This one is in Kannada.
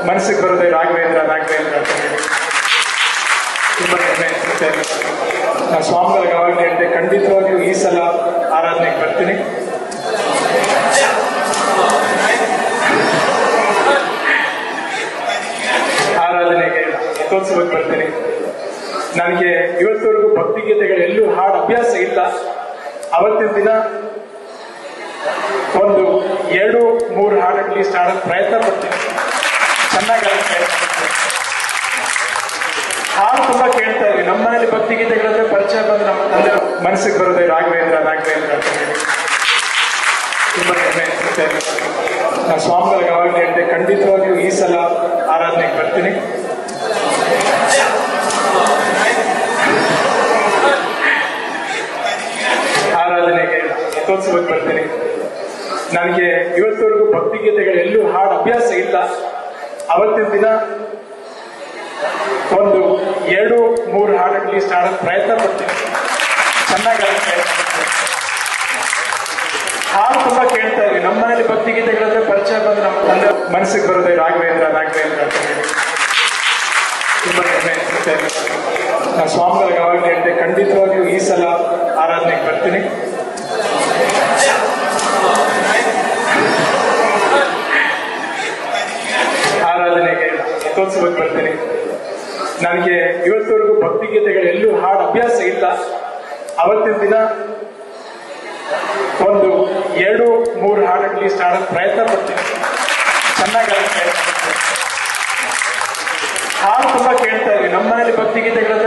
ಮನಸ್ಸಿಗೆ ಬರೋದೇ ರಾಘವೇಂದ್ರ ರಾಘವೇಂದ್ರ ಅಂತ ಹೇಳಿ ತುಂಬಾ ಹೆಮ್ಮೆ ಅನ್ಸುತ್ತೆ ನಾನು ಸ್ವಾಮಿಗಳಿಗೆ ಅವಾಗಲೇ ಹೇಳಿದೆ ಖಂಡಿತವಾಗಿಯೂ ಈ ಸಲ ಆರಾಧನೆಗೆ ಬರ್ತೀನಿ ಆರಾಧನೆಗೆ ರಥೋತ್ಸವಕ್ಕೆ ಬರ್ತೀನಿ ನನಗೆ ಇವತ್ತವರೆಗೂ ಭಕ್ತಿಗೀತೆಗಳು ಎಲ್ಲೂ ಹಾಡು ಅಭ್ಯಾಸ ಇಲ್ಲ ಅವತ್ತಿನ ದಿನ ಒಂದು ಎರಡು ಮೂರು ಹಾಡು ಅಟ್ಲೀಸ್ಟ್ ಹಾಡೋಕೆ ಪ್ರಯತ್ನ ಪಡ್ತೀನಿ ಚೆನ್ನಾಗಿ ಹಾಡೋಕೆ ಪ್ರಯತ್ನ ಪಡ್ತೀನಿ ಹಾಡು ತುಂಬಾ ಕೇಳ್ತಾ ಇದ್ವಿ ನಮ್ಮ ಮನೇಲಿ ಭಕ್ತಿಗೀತೆಗಳಂದ್ರೆ ಪರಿಚಯ ಬಂದು ನಮ್ಮ ತಂದೆ ಮನಸ್ಸಿಗೆ ಬರೋದೇ ರಾಘವೇಂದ್ರ ರಾಘವೇಂದ್ರ ಅಂತ ಹೇಳಿ ತುಂಬಾ ಹೆಮ್ಮೆ ಅನ್ಸುತ್ತೆ ನಾನು ಸ್ವಾಮಿಗಳಿಗೆ ಅವಾಗಲೇ ಹೇಳಿದೆ ಖಂಡಿತವಾಗಿಯೂ ಈ ಸಲ ಆರಾಧನೆಗೆ ಬರ್ತೀನಿ ಆರಾಧನೆಗೆ ರಥೋತ್ಸವಕ್ಕೆ ಬರ್ತೀನಿ ನನಗೆ ಇವತ್ತವರೆಗೂ ಭಕ್ತಿಗೀತೆಗಳು ಎಲ್ಲೂ ಹಾಡು ಅಭ್ಯಾಸ ಇಲ್ಲ ಅವತ್ತಿನ ದಿನ ಒಂದು ಎರಡು ಮೂರು ಹಾಡು ಅಟ್ಲೀಸ್ಟ್ ಹಾಡೋಕೆ ಪ್ರಯತ್ನ ಪಡ್ತೀನಿ ಚೆನ್ನಾಗಿ ಹಾಡೋಕೆ ಪ್ರಯತ್ನ ಪಡ್ತೀನಿ ಹಾಡು ತುಂಬಾ ಕೇಳ್ತಾ ಇದ್ವಿ ನಮ್ಮ ಮನೇಲಿ ಭಕ್ತಿಗೀತೆಗಳಂದ್ರೆ ಪರಿಚಯ ಬಂದು ನಮ್ಮ ತಂದೆ ಮನಸ್ಸಿಗೆ ಬರೋದೇ ರಾಘವೇಂದ್ರ ರಾಘವೇಂದ್ರ ಅಂತ ಹೇಳಿ ತುಂಬಾ ಹೆಮ್ಮೆ ಅನ್ಸುತ್ತೆ ನಾನು ಸ್ವಾಮಿಗಳಿಗೆ ಅವಾಗಲೇ ಹೇಳಿದೆ ಖಂಡಿತವಾಗಿಯೂ ಈ ಸಲ ಆರಾಧನೆಗೆ ಬರ್ತೀನಿ ಆರಾಧನೆಗೆ ರಥೋತ್ಸವಕ್ಕೆ ಬರ್ತೀನಿ ನನಗೆ ಇವತ್ತವರೆಗೂ ಭಕ್ತಿಗೀತೆಗಳು ಎಲ್ಲೂ ಹಾಡು ಅಭ್ಯಾಸ ಇಲ್ಲ ಅವತ್ತಿನ ದಿನ ಒಂದು ಎರಡು ಮೂರು ಹಾಡು ಅಟ್ಲೀಸ್ಟ್ ಹಾಡೋಕೆ ಪ್ರಯತ್ನ ಪಡ್ತೀನಿ ಚೆನ್ನಾಗಿ ಹಾಡೋಕೆ ಪ್ರಯತ್ನ ಪಡ್ತೀನಿ ಹಾಡು ತುಂಬಾ ಕೇಳ್ತಾ ಇದ್ವಿ ನಮ್ಮ ಮನೇಲಿ ಭಕ್ತಿಗೀತೆಗಳಂದ್ರೆ